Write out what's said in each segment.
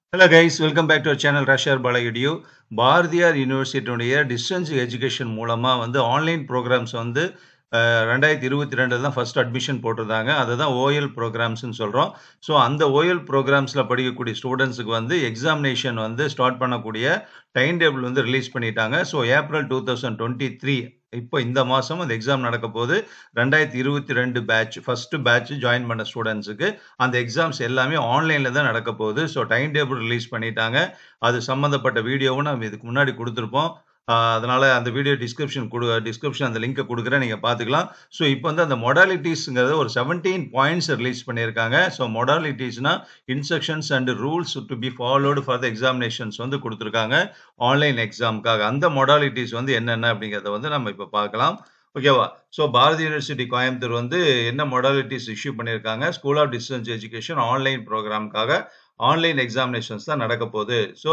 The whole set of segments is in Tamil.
Hello guys welcome back to channel ரஷர் பாலகிடியோ பாரதியார் யூனிவர்சிட்டியுடைய டிஸ்டன்ஸ் எஜுகேஷன் மூலமாக வந்து ஆன்லைன் ப்ரோக்ராம்ஸ் வந்து அஹ், ரெண்டாயிரத்தி இருபத்தி ரெண்டில் தான் ஃபர்ஸ்ட் அட்மிஷன் போட்டிருந்தாங்க அதை தான் ஓஎல் ப்ரோக்ராம்ஸ்னு சொல்கிறோம் ஸோ அந்த ஓஎல் ப்ரோக்ராம்ஸில் படிக்கக்கூடிய ஸ்டூடெண்ட்ஸுக்கு வந்து எக்ஸாமினேஷன் வந்து ஸ்டார்ட் பண்ணக்கூடிய டைம் டேபிள் வந்து ரிலீஸ் பண்ணிட்டாங்க so April two thousand twenty three இப்போ இந்த மாதம் அந்த எக்ஸாம் நடக்க போது ரெண்டாயிரத்தி இருபத்தி ரெண்டு பேட்ச் ஃபர்ஸ்ட் பேட்ச் ஜாயின் பண்ண ஸ்டூடெண்ட்ஸுக்கு அந்த எக்ஸாம்ஸ் எல்லாமே ஆன்லைனில் தான் நடக்க போகுது ஸோ டைம் டேபிள் ரிலீஸ் பண்ணிட்டாங்க அது சம்மந்தப்பட்ட வீடியோவும் நம்ம இதுக்கு முன்னாடி கொடுத்துருப்போம் ஆஹ் அதனால அந்த வீடியோ டிஸ்கிரிப்ஷன் கொடு டிஸ்கிரிப்ஷன் அந்த லிங்கை கொடுக்குறேன் நீங்கள் பார்த்துக்கலாம் ஸோ இப்போ வந்து அந்த மொடாலிட்டிஸ்ங்கிறது ஒரு செவன்டீன் பாயிண்ட்ஸ் ரிலீஸ் பண்ணியிருக்காங்க ஸோ மொடாலிட்டிஸ்னா instructions and rules to be followed for the examinations வந்து கொடுத்துருக்காங்க ஆன்லைன் எக்ஸாமுக்காக அந்த மொடாலிட்டிஸ் வந்து என்னென்ன அப்படிங்கிறத வந்து நம்ம இப்போ பார்க்கலாம் ஓகேவா ஸோ பாரதி யூனிவர்சிட்டி கோயம்புத்தூர் வந்து என்ன மொடாலிட்டிஸ் இஷ்யூ பண்ணியிருக்காங்க school of distance education online ப்ரோக்ராம்க்காக ஆன்லைன் எக்ஸாமினேஷன்ஸ் தான் நடக்க போகுது ஸோ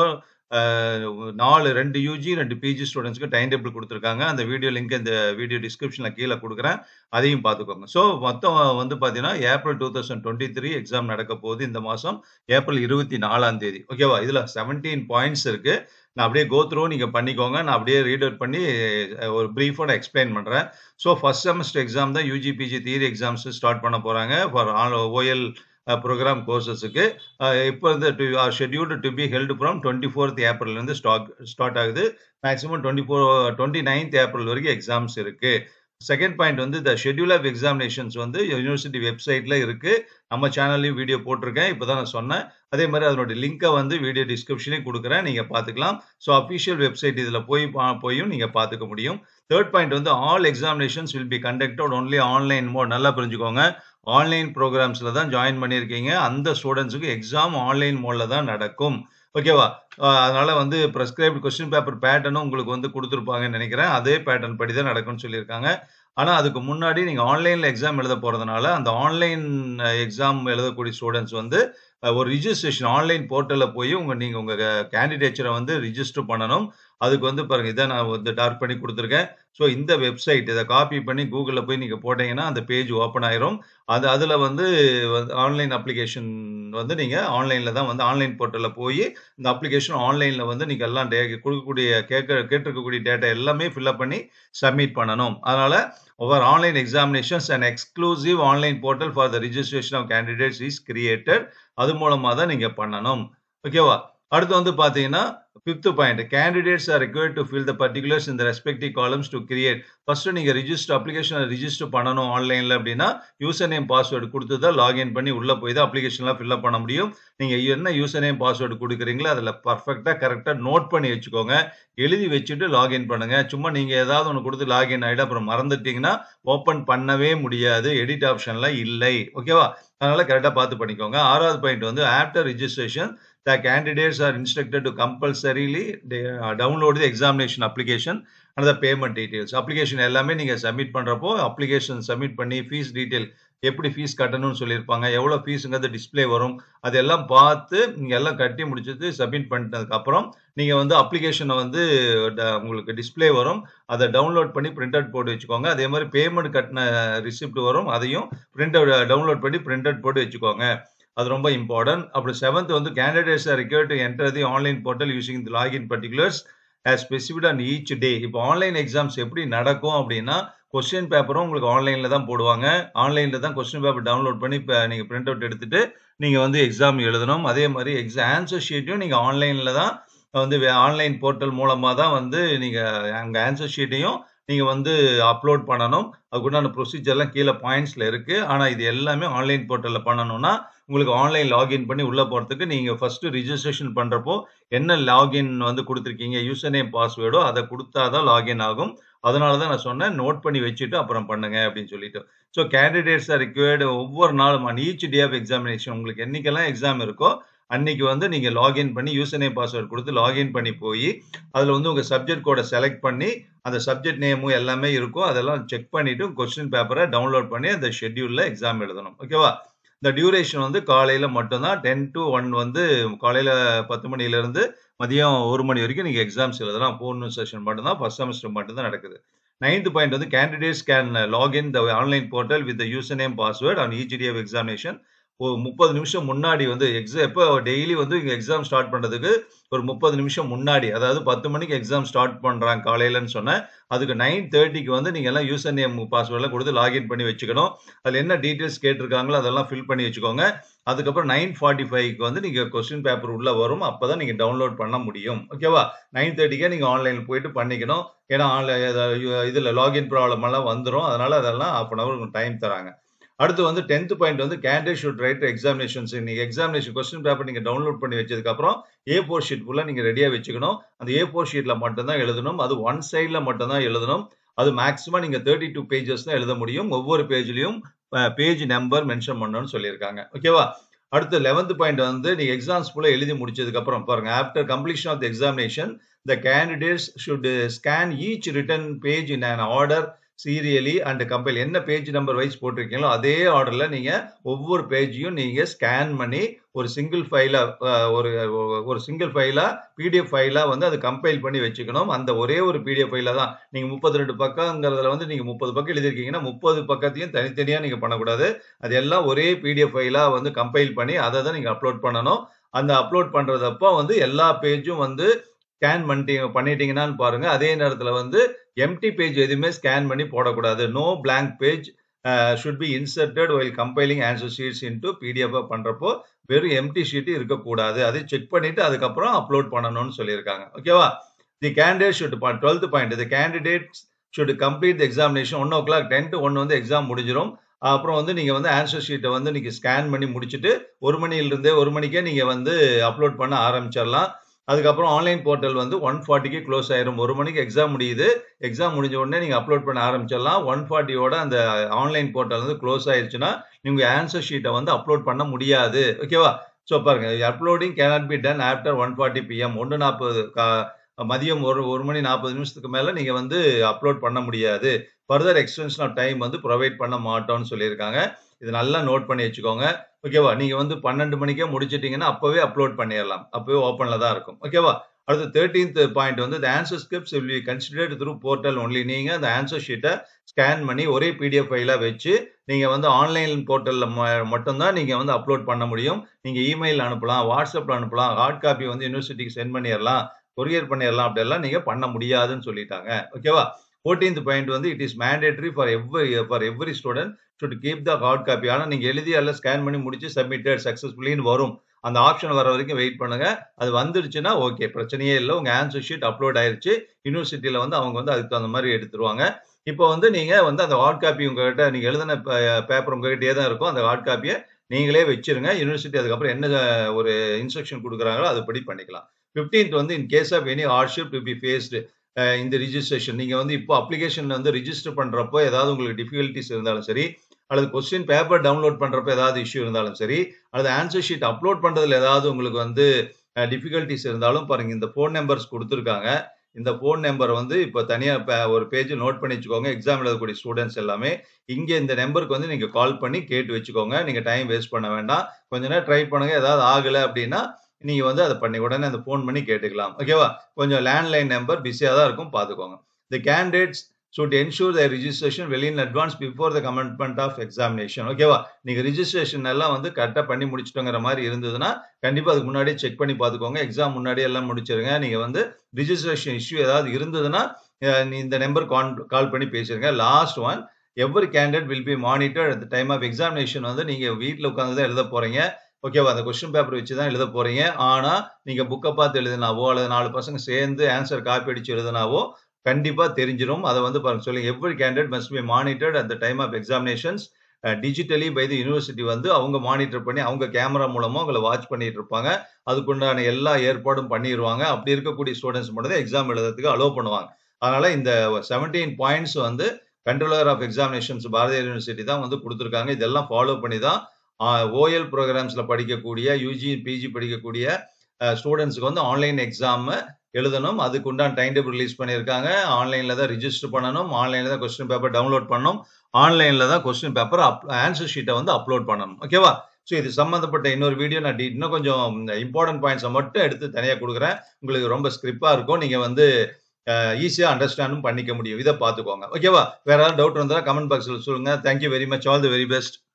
நாலு ரெண்டு யூஜி ரெண்டு பிஜி ஸ்டூடெண்ட்ஸ்க்கு டைம் டேபிள் கொடுத்துருக்காங்க அந்த வீடியோ லிங்க் இந்த வீடியோ டிஸ்கிரிப்ஷனில் கீழே கொடுக்குறேன் அதையும் பார்த்துக்கோங்க ஸோ மொத்தம் வந்து பார்த்தீங்கன்னா April two thousand twenty three exam நடக்க போகுது இந்த மாதம் ஏப்ரல் இருபத்தி நாலாம் தேதி ஓகேவா இதில் செவன்டீன் பாயிண்ட்ஸ் இருக்கு நான் அப்படியே கோ த்ரூ நீங்கள் பண்ணிக்கோங்க நான் அப்படியே ரீட் அவுட் பண்ணி அஹ், ஒரு ப்ரீஃபாக நான் எக்ஸ்பிளைன் பண்ணுறேன் ஸோ ஃபர்ஸ்ட் செமஸ்டர் எக்ஸாம் தான் UG PG theory exams start பண்ண போகிறாங்க ஃபார் ஓஎல் ப்ரோக்ராம் கோர்சஸுக்கு இப்போ வந்து scheduled to be held from twenty fourth ஏப்ரல்லேருந்து ஸ்டாக் ஸ்டார்ட் ஆகுது maximum twenty four twenty ninth April வரைக்கும் எக்ஸாம்ஸ் இருக்கு செகண்ட் பாயிண்ட் வந்து த ஷெட்யூல் ஆஃப் எக்ஸாமினேஷன்ஸ் வந்து யூனிவர்சிட்டி வெப்சைட்ல இருக்கு நம்ம சேனல்லையும் வீடியோ போட்டிருக்கேன் இப்போ தான் நான் சொன்னேன் அதே மாதிரி அதனுடைய லிங்கை வந்து வீடியோ டிஸ்கிரிப்ஷனையும் கொடுக்குறேன் நீங்கள் பார்த்துக்கலாம் ஸோ அஃபிஷியல் வெப்சைட் இதில் போய் பா- போயும் நீங்கள் பார்த்துக்க முடியும் தேர்ட் பாயிண்ட் வந்து all examinations will be conducted only online mode நல்லா புரிஞ்சுக்கோங்க ஆன்லைன் ப்ரோக்ராம்ஸில் தான் ஜாயின் பண்ணியிருக்கீங்க அந்த ஸ்டூடெண்ட்ஸுக்கு எக்ஸாம் ஆன்லைன் மோடில் தான் நடக்கும் ஓகேவா அஹ் அதனால வந்து ப்ரெஸ்கிரைப்ட் கொஸ்டின் பேப்பர் பேட்டர்னும் உங்களுக்கு வந்து கொடுத்துருப்பாங்கன்னு நினைக்கிறேன் அதே பேட்டர்ன் படி தான் நடக்கும்னு சொல்லியிருக்காங்க ஆனால் அதுக்கு முன்னாடி நீங்கள் ஆன்லைனில் எக்ஸாம் எழுத போகிறதுனால அந்த ஆன்லைன் எக்ஸாம் எழுதக்கூடிய ஸ்டூடெண்ட்ஸ் வந்து அஹ், ஒரு ரிஜிஸ்ட்ரேஷன் ஆன்லைன் போர்ட்டலில் போய் உங்கள் நீங்கள் உங்கள் கேண்டிடேச்சரை வந்து ரிஜிஸ்டர் பண்ணணும் அதுக்கு வந்து பாருங்க இதை நான் வந்து டார்க் பண்ணி கொடுத்துருக்கேன் ஸோ இந்த வெப்சைட் இதை காப்பி பண்ணி கூகுளில் போய் நீங்கள் போட்டீங்கன்னா அந்த பேஜ் ஓப்பன் ஆயிரும் அது அதில் வந்து ஆன்லைன் அப்ளிகேஷன் வந்து நீங்கள் ஆன்லைனில் தான் வந்து ஆன்லைன் போர்ட்டலில் போய் இந்த அப்ளிகேஷன் ஆன்லைனில் வந்து நீங்கள் எல்லாம் டே கொடுக்கக்கூடிய கேட்க கேட்டிருக்கக்கூடிய டேட்டா எல்லாமே ஃபில்அப் பண்ணி சப்மிட் பண்ணணும் அதனால் over online examinations an exclusive online portal for the registration of candidates is created அது மூலமா தான் நீங்க பண்ணணும் ஓகேவா அடுத்து வந்து பாத்தீங்கன்னா fifth point candidates are required to fill the particulars in the respective columns to create first நீங்க ரிஜிஸ்டர் அப்ளிகேஷனை ரிஜிஸ்டர் பண்ணணும் ஆன்லைன்ல அப்படின்னா யூசர் நேம் பாஸ்வேர்டு கொடுத்து தான் லாகின் பண்ணி உள்ள போய் தான் அப்ளிகேஷன்லாம் ஃபில்அப் பண்ண முடியும் நீங்க என்ன யூசர் நேம் பாஸ்வேர்டு கொடுக்குறீங்களோ அதில் பர்ஃபெக்டா கரெக்டா நோட் பண்ணி வச்சுக்கோங்க எழுதி வச்சுட்டு லாகின் பண்ணுங்க சும்மா நீங்க ஏதாவது ஒன்று கொடுத்து லாகின் ஆயிட்டு அப்புறம் மறந்துட்டீங்கன்னா ஓப்பன் பண்ணவே முடியாது எடிட் ஆப்ஷன்ல இல்லை ஓகேவா அதனால கரெக்டாக பார்த்து பண்ணிக்கோங்க ஆறாவது பாயிண்ட் வந்து after registration the candidates are instructed to compulsorily download the examination application and the payment details application எல்லாமே நீங்கள் சப்மிட் பண்ணுறப்போ அப்ளிகேஷன் சப்மிட் பண்ணி ஃபீஸ் டீடைல் எப்படி ஃபீஸ் கட்டணும்னு சொல்லியிருப்பாங்க எவ்வளோ ஃபீஸுங்கிறது டிஸ்ப்ளே வரும் அதெல்லாம் பார்த்து நீங்கள் எல்லாம் கட்டி முடிச்சது சப்மிட் பண்ணிட்டதுக்கு அப்புறம் நீங்கள் வந்து அப்ளிகேஷனை வந்து ட- உங்களுக்கு டிஸ்ப்ளே வரும் அதை டவுன்லோட் பண்ணி பிரிண்ட் அவுட் போட்டு வச்சுக்கோங்க அதே மாதிரி பேமெண்ட் கட்டின ரிசிப்ட் வரும் அதையும் பிரிண்ட் அவுட் டவுன்லோட் பண்ணி பிரிண்ட் அவுட் போட்டு வச்சுக்கோங்க அது ரொம்ப இம்பார்ட்டன்ட் அப்புறம் செவன்த் வந்து candidates are required to enter the online portal using the login particulars as specified on each day இப்போ ஆன்லைன் எக்ஸாம்ஸ் எப்படி நடக்கும் அப்படின்னா கொஸ்டின் பேப்பரும் உங்களுக்கு ஆன்லைனில் தான் போடுவாங்க ஆன்லைனில் தான் கொஸ்டின் பேப்பர் டவுன்லோட் பண்ணி இப்போ நீங்கள் பிரிண்ட் அவுட் எடுத்துட்டு நீங்கள் வந்து எக்ஸாம் எழுதணும் அதே மாதிரி எக்ஸாம் ஆன்சர் ஷீட்டையும் நீங்கள் ஆன்லைனில் தான் வந்து ஆன்லைன் போர்ட்டல் மூலமாக தான் வந்து நீங்கள் அங்கே ஆன்சர் ஷீட்டையும் நீங்கள் வந்து அப்லோட் பண்ணணும் அதுக்குண்டான ப்ரொசீஜர்லாம் கீழே பாயிண்ட்ஸில் இருக்குது ஆனால் இது எல்லாமே ஆன்லைன் போர்ட்டலில் பண்ணணும்னா உங்களுக்கு ஆன்லைன் லாகின் பண்ணி உள்ளே போகிறதுக்கு நீங்கள் ஃபஸ்ட்டு ரிஜிஸ்ட்ரேஷன் பண்ணுறப்போ என்ன லாகின் வந்து கொடுத்துருக்கீங்க யூசர் நேம் பாஸ்வேர்டோ அதை கொடுத்தா தான் லாகின் ஆகும் அதனால தான் நான் சொன்னேன் நோட் பண்ணி வச்சுட்டு அப்புறம் பண்ணுங்க அப்படின்னு சொல்லிட்டு ஸோ கேண்டிடேட்ஸ் ஆர் ரிக்வயர்டு ஒவ்வொரு நாளும் on each day of examination உங்களுக்கு என்னைக்கெல்லாம் எக்ஸாம் இருக்கோ அன்னைக்கு வந்து நீங்கள் லாகின் பண்ணி யூசர் நேம் பாஸ்வேர்டு கொடுத்து லாகின் பண்ணி போய் அதில் வந்து உங்கள் சப்ஜெக்ட் கோடை செலக்ட் பண்ணி அந்த சப்ஜெக்ட் நேமும் எல்லாமே இருக்கும் அதெல்லாம் செக் பண்ணிட்டு கொஸ்டின் பேப்பரை டவுன்லோட் பண்ணி அந்த ஷெட்யூலில் எக்ஸாம் எழுதணும் ஓகேவா இந்த டியூரேஷன் வந்து காலையில் மட்டும்தான் டென் டு ஒன் வந்து காலையில் பத்து மணிலேருந்து மதியம் ஒரு மணி வரைக்கும் நீங்கள் எக்ஸாம்ஸ் எழுதலாம் ஃபோன் செஷன் மட்டும்தான் ஃபர்ஸ்ட் செமஸ்டர் மட்டும்தான் நடக்குது நைன்த் பாயிண்ட் வந்து candidates can login the online portal with user name password on each day of examination ஒரு 30 நிமிஷம் முன்னாடி வந்து எக்ஸா எப்போ டெய்லி வந்து இங்க எக்ஸாம் ஸ்டார்ட் பண்றதுக்கு ஒரு 30 நிமிஷம் முன்னாடி, அதாவது 10 மணிக்கு எக்ஸாம் ஸ்டார்ட் பண்றாங்க காலையிலன்னு சொன்னேன். அதுக்கு 9:30க்கு வந்து நீங்க எல்லாம் யூசர் நேம், பாஸ்வேர்ட்லாம் குடுத்து லாகின் பண்ணி வச்சுக்கணும். அதுல என்ன டீட்டெயில்ஸ் கேட்டிருக்காங்களோ அதெல்லாம் ஃபில் பண்ணி வச்சுக்கோங்க. அதுக்கப்புறம் 9:45க்கு வந்து நீங்க கொஸ்டின் பேப்பர் உள்ள வரும். அப்பதான் நீங்க டவுன்லோட் பண்ண முடியும். ஓகேவா? 9:30க்கே நீங்க ஆன்லைன்ல போயிட்டு பண்ணிக்கணும். ஏன்னா ஆன்ல இதுல லாகின் ப்ராப்ளம் எல்லாம் வந்துரும். அதனால அதெல்லாம் 1/2 அன் ஹவர் உங்களுக்கு டைம் தராங்க. அடுத்து வந்து 10த் பாயிண்ட் வந்து கேண்டிடேட் ஷுட் ரைட் எக்ஸாமினேஷன்ஸ் நீங்க எக்ஸாமினேஷன் கொஸ்டின் பேப்பர் நீங்க டவுன்லோட் பண்ணி வச்சதுக்கு அப்புறம் ஏ4 ஷீட் ஃபுல்லா நீங்க ரெடியா வச்சுக்கணும். அந்த ஏ4 ஷீட்ல மட்டும் தான் எழுதணும். அது ஒன் சைட்ல மட்டும் தான் எழுதணும். அது மேக்ஸிமம் நீங்க 32 பேஜஸ் தான் எழுத முடியும். ஒவ்வொரு பேஜ்லயும் அ பேஜ் நம்பர் மென்ஷன் பண்ணணும்னு சொல்லியிருக்காங்க. ஓகேவா? அடுத்து 11த் பாயிண்ட் வந்து நீங்க எக்ஸாம்ஸ் ஃபுல்லா எழுதி முடிச்சதுக்கு அப்புறம் பாருங்க. After completion of the examination the candidates should scan each written page in an order serially and compile என்ன பேஜ் நம்பர் வைஸ் போட்டிருக்கீங்களோ அதே ஆர்டர்ல நீங்க ஒவ்வொரு பேஜையும் நீங்க ஸ்கேன் பண்ணி ஒரு சிங்கிள் ஃபைலா ஒரு ஒரு சிங்கிள் ஃபைலா பிடிஎஃப் ஃபைலா வந்து அது கம்பைல் பண்ணி வச்சுக்கணும். அந்த ஒரே ஒரு பிடிஎஃப் ஃபைல தான் நீங்க 32 பக்கங்கிறதுல வந்து நீங்க 30 பக்கம் எழுதியிருக்கீங்கன்னா 30 பக்கத்தையும் தனித்தனியா நீங்க பண்ணக்கூடாது. அது எல்லாம் ஒரே பிடிஎஃப் ஃபைலா வந்து கம்பைல் பண்ணி அத தான் நீங்க அப்லோட் பண்ணணும். அந்த அப்லோட் பண்றதப்போ வந்து எல்லா பேஜும் வந்து ஸ்கேன் பண்ணிட்டீங்க பண்ணிட்டீங்கன்னான்னு பாருங்க. அதே நேரத்துல வந்து எம்ப்டி பேஜ் எதுவுமே ஸ்கேன் பண்ணி போடக்கூடாது. No blank page uh should be inserted while compiling answer sheets into பிடிஎஃப்பா பண்றப்போ வெறும் எம்ப்டி ஷீட் இருக்கக்கூடாது. அதை செக் பண்ணிட்டு அதுக்கப்புறம் அப்லோட் பண்ணணும்னு சொல்லியிருக்காங்க. ஓகேவா? தி கேண்டிடேட் ஷுட் 12த் point the candidates should complete the examination 1 o'clock 10 to 1 வந்து எக்ஸாம் முடிஞ்சிரும். அப்புறம் வந்து நீங்க வந்து ஆன்சர் ஷீட்ட வந்து நீங்க ஸ்கேன் பண்ணி முடிச்சுட்டு 1 மணியிலிருந்தே 1 மணிக்கே நீங்க வந்து அப்லோட் பண்ண ஆரம்பிச்சிடலாம். அதுக்கப்புறம் ஆன்லைன் போர்ட்டல் வந்து 1:40க்கு க்ளோஸ் ஆயிரும். 1 மணிக்கு எக்ஸாம் முடியுது. எக்ஸாம் முடிஞ்ச உடனே நீங்க அப்லோட் பண்ண ஆரம்பிச்சிடலாம். 1:40யோட அந்த ஆன்லைன் போர்ட்டல் வந்து க்ளோஸ் ஆயிருச்சுன்னா, நீங்க ஆன்சர் ஷீட்ட வந்து அப்லோட் பண்ண முடியாது. ஓகேவா? சோ பாருங்க uploading cannot be done after 1:40 PM 1:40 கா மதியம் ஒரு 1 மணி 40 நிமிஷத்துக்கு மேல நீங்க வந்து அப்லோட் பண்ண முடியாது. ஃபர்தர் எக்ஸ்டென்ஷன் ஆஃப் டைம் வந்து புரொவைட் பண்ண மாட்டோம்னு சொல்லியிருக்காங்க. இத நல்லா நோட் பண்ணி வச்சுக்கோங்க. ஓகேவா? நீங்க வந்து 12 மணிக்கே முடிச்சிட்டீங்கன்னா அப்பவே அப்லோட் பண்ணிறலாம். அப்பவே ஓப்பன்ல தான் இருக்கும். ஓகேவா? அடுத்து 13த் பாயிண்ட் வந்து the answer scripts will be considered through portal only. நீங்க அந்த ஆன்சர் ஷீட்ட ஸ்கேன் பண்ணி ஒரே பிடிஎஃப் ஃபைலா வச்சு நீங்க வந்து ஆன்லைன் போர்ட்டல்ல ம மட்டும் தான் நீங்க வந்து அப்லோட் பண்ண முடியும். நீங்க இமெயில் அனுப்பலாம், வாட்ஸ்அப்ல அனுப்பலாம், ஹார்ட் காப்பி வந்து யுனிவர்சிட்டிக்கு சென்ட் பண்ணிறலாம், கொரியர் பண்ணிறலாம் அப்படியெல்லாம் நீங்க பண்ண முடியாதுன்னு சொல்லிட்டாங்க. ஓகேவா? 14த் பாயிண்ட் வந்து it is mandatory for every for every student should keep the hard copy. ஆனா நீங்க எழுதி எல்லாம் ஸ்கேன் பண்ணி முடிச்சு சப்மிட்டட் சக்சஸ்ஃபுல்லின்னு வரும். அந்த ஆப்ஷன் வர வரைக்கும் வெயிட் பண்ணுங்க. அது வந்துடுச்சுன்னா ஓகே பிரச்சனையே இல்ல. உங்க ஆன்சர் ஷீட் அப்லோட் ஆயிருச்சு. யுனிவர்சிட்டில வந்து அவங்க வந்து அதுக்கு தகுந்த மாரி எடுத்துருவாங்க. இப்போ வந்து நீங்க வந்து அந்த ஹார்ட் காப்பி உங்ககிட்ட நீங்க எழுதின பே பேப்பர் உங்ககிட்டயே தான் இருக்கும். அந்த ஹார்ட் காப்பிய நீங்களே வச்சிருங்க. யுனிவர்சிட்டி அதுக்கப்புறம் என்ன ஒரு இன்ஸ்ட்ரக்ஷன் குடுக்குறாங்களோ அதுபடி பண்ணிக்கலாம். 15த் வந்து in case of any hardship to be faced uh இந்த ரிஜிஸ்ட்ரேஷன் நீங்க வந்து இப்போ அப்ளிகேஷன் வந்து ரிஜிஸ்டர் பண்றப்போ ஏதாவது உங்களுக்கு டிஃபிகல்டீஸ் இருந்தாலும் சரி, அல்லது கொஸ்டின் பேப்பர் டவுன்லோட் பண்றப்போ ஏதாவது இஷ்யூ இருந்தாலும் சரி, அல்லது ஆன்சர் ஷீட் அப்லோட் பண்றதுல ஏதாவது உங்களுக்கு வந்து அ டிஃபிகல்டீஸ் இருந்தாலும் பாருங்க இந்த ஃபோன் நம்பர்ஸ் குடுத்துருக்காங்க. இந்த ஃபோன் நம்பர் வந்து இப்ப தனியா ப ஒரு பேஜ் நோட் பண்ணி வச்சுக்கோங்க. எக்ஸாம் எழுதக்கூடிய ஸ்டூடண்ட்ஸ் எல்லாமே. இங்க இந்த நம்பருக்கு வந்து நீங்க கால் பண்ணி கேட்டு வச்சுக்கோங்க. நீங்க டைம் வேஸ்ட் பண்ண வேண்டாம். கொஞ்ச நேரம் ட்ரை பண்ணுங்க. ஏதாவது ஆகல அப்படின்னா, நீங்க வந்து அத பண்ணி உடனே அந்த ஃபோன் பண்ணி கேட்டுக்கலாம். ஓகேவா? கொஞ்சம் லேண்ட்லைன் நம்பர் பிஸியா தான் இருக்கும் பார்த்துக்கோங்க. The candidates should ensure their registration well in advance before the commencement of examination. ஓகேவா? நீங்க ரிஜிஸ்ட்ரேஷன் எல்லாம் வந்து கரெக்ட்டா பண்ணி முடிச்சுட்டோங்கிற மாரி இருந்ததுன்னா, கண்டிப்பா அதுக்கு முன்னாடியே செக் பண்ணி பார்த்துக்கோங்க. எக்ஸாம் முன்னாடியே எல்லாம் முடிச்சிருங்க. நீங்க வந்து ரிஜிஸ்ட்ரேஷன் இஷ்யூ ஏதாவது இருந்ததுன்னா, அ இந்த நம்பர் கான் கால் பண்ணி பேசிருங்க. Last one every candidate will be monitored at the time of examination வந்து நீங்க வீட்ல உட்கார்ந்து தான் எழுத போறீங்க. ஓகேவா? அந்த கொஸ்டின் பேப்பர் வச்சு தான் எழுத போறீங்க. ஆனா, நீங்க புக்க பார்த்து எழுதினாவோ, அல்லது 4 பசங்க சேர்ந்து ஆன்ஸர் காப்பி அடிச்சு எழுதினாவோ, கண்டிப்பா தெரிஞ்சிரும். அத வந்து பாருங்க சொல்லுங்க. Every candidate must be monitored at the time of examinations uh digitally by the university வந்து அவங்க மானிட்டர் பண்ணி அவங்க கேமரா மூலமா உங்கள வாட்ச் பண்ணிட்டு இருப்பாங்க. அதுக்குண்டான எல்லா ஏற்பாடும் பண்ணிருவாங்க. அப்படி இருக்கக்கூடிய ஸ்டூடண்ட்ஸ் மட்டும் தான் எக்ஸாம் எழுதுறதுக்கு அலோவ் பண்ணுவாங்க. அதனால இந்த 17 பாயிண்ட்ஸ் வந்து controller of examinations Bharathiar university தான் வந்து குடுத்துருக்காங்க. இதெல்லாம் ஃபாலோ பண்ணி தான் அ ஓஎல் புரோகிராம்ஸ்ல படிக்கக்கூடிய, யுஜி, பிஜி படிக்கக்கூடிய அ ஸ்டூடண்ட்ஸ்க்கு வந்து ஆன்லைன் எக்ஸாம் எழுதணும். அதுக்கு உண்டான டைம் டேபிள் ரிலீஸ் பண்ணியிருக்காங்க. ஆன்லைன்ல தான் ரிஜிஸ்டர் பண்ணணும். ஆன்லைன்ல தான் கொஸ்டின் பேப்பர் டவுன்லோட் பண்ணணும். ஆன்லைன்ல தான் கொஸ்டின் பேப்பர் அப் ஆன்சர் ஷீட்ட வந்து அப்லோட் பண்ணணும். ஓகேவா? ஸோ இது சம்மந்தப்பட்ட இன்னொரு வீடியோ நான் டி இன்னும் கொஞ்சம் இம்பார்ட்டன்ட் பாயிண்ட்ஸ மட்டும் எடுத்து தனியா குடுக்குறேன். உங்களுக்கு ரொம்ப ஸ்கிரிப்பா இருக்கும். நீங்க வந்து அ ஈஸியா அண்டர்ஸ்டாண்டும் பண்ணிக்க முடியும். இத பார்த்துக்கோங்க. ஓகேவா? வேற ஏதாவது டவுட் இருந்தா கமெண்ட் பாக்ஸ்ல சொல்லுங்க. Thank you very much. All the very best.